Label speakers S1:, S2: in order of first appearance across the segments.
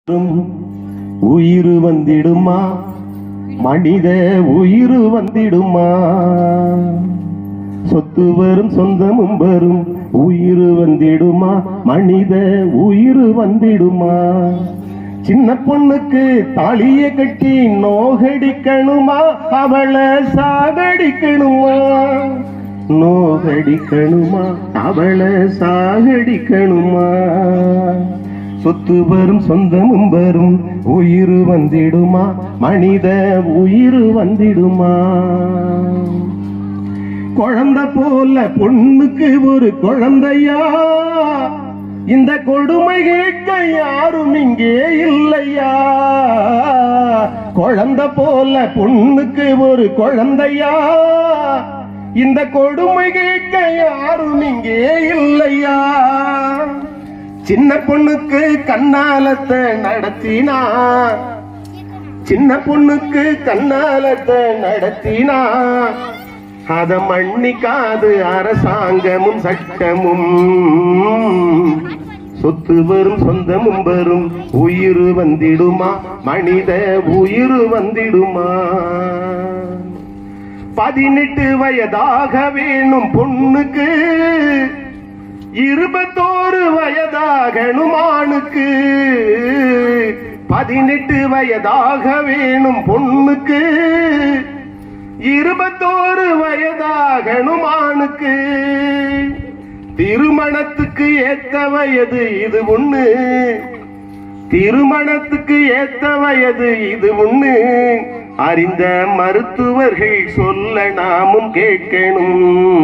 S1: உயிர் வந்திடுமா மனித உயிர் வந்திடுமா சொத்து வரும் சொந்தமும் வரும் உயிர் வந்திடுமா மனித உயிர் வந்திடுமா சின்ன பொண்ணுக்கு தாலிய கட்டி நோகடிக்கணுமா அவளை சாகடிக்கணுமா நோகடிக்கணுமா அவளை சாகடிக்கணுமா சொத்து வரும் சொந்தமும் வரும் உயிர் வந்திடுமா மனித உயிர் வந்திடுமா குழந்தை போல பொண்ணுக்கு ஒரு குழந்தையா இந்த கொடுமை கேட்க யாரும் இங்கே இல்லையா குழந்தை போல பொண்ணுக்கு ஒரு குழந்தையா இந்த கொடுமை கேட்க யாரும் இங்கே இல்லையா சின்ன பொண்ணுக்கு கண்ணாலத்தை நடத்தினா சின்ன பொண்ணுக்கு கண்ணாலத்தை நடத்தினா அத மன்னிக்காது அரசாங்கமும் சட்டமும் சொத்து வரும் சொந்தமும் வரும் உயிர் வந்திடுமா மனித உயிர் வந்திடுமா பதினெட்டு வயதாக வேணும் பொண்ணுக்கு இருபத்தோரு வயதாகணும் ஆணுக்கு பதினெட்டு வயதாக வேணும் பொண்ணுக்கு இருபத்தோரு வயதாகணும் ஆணுக்கு திருமணத்துக்கு ஏத்த வயது இது ஒண்ணு திருமணத்துக்கு ஏத்த வயது இது ஒண்ணு அறிந்த மருத்துவர்கள் சொல்ல நாமும் கேட்கணும்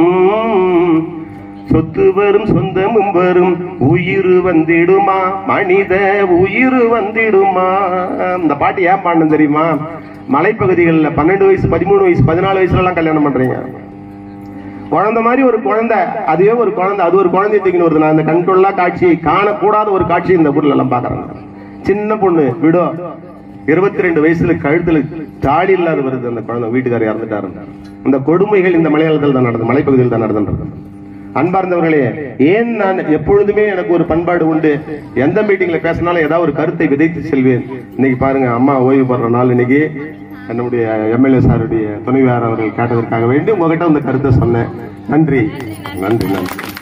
S1: சொத்து வரும் சொந்தமும் வரும் உயிர் வந்திடுமா மனித உயிர் வந்திடுமா இந்த பாட்டு ஏன் பாடணும் தெரியுமா மலைப்பகுதிகளில் பன்னெண்டு வயசு பதிமூணு வயசு பதினாலு வயசுல எல்லாம் கல்யாணம் பண்றீங்க குழந்தை மாதிரி ஒரு குழந்தை அதுவே ஒரு குழந்தை அது ஒரு குழந்தைய தூக்கின்னு வருது நான் இந்த கண்கொள்ளா காட்சியை காணக்கூடாத ஒரு காட்சி இந்த ஊர்ல எல்லாம் பாக்குறேன் சின்ன பொண்ணு விடோ இருபத்தி ரெண்டு வயசுல கழுத்துல தாடி இல்லாத வருது அந்த குழந்தை வீட்டுக்காரர் இறந்துட்டாரு இந்த கொடுமைகள் இந்த மலையாளத்தில் தான் நடந்தது மலைப்பகுதியில் தான் நடந்தது அன்பார்ந்தவர்களே ஏன் நான் எப்பொழுதுமே எனக்கு ஒரு பண்பாடு உண்டு எந்த மீட்டிங்ல பேசினாலும் ஏதாவது ஒரு கருத்தை விதைத்து செல்வேன் இன்னைக்கு பாருங்க அம்மா ஓய்வு பெற நாள் இன்னைக்கு நம்முடைய எம்எல்ஏ சாருடைய துணைவியார் அவர்கள் கேட்டதற்காக வேண்டி உங்ககிட்ட அந்த கருத்தை சொன்னேன் நன்றி நன்றி நன்றி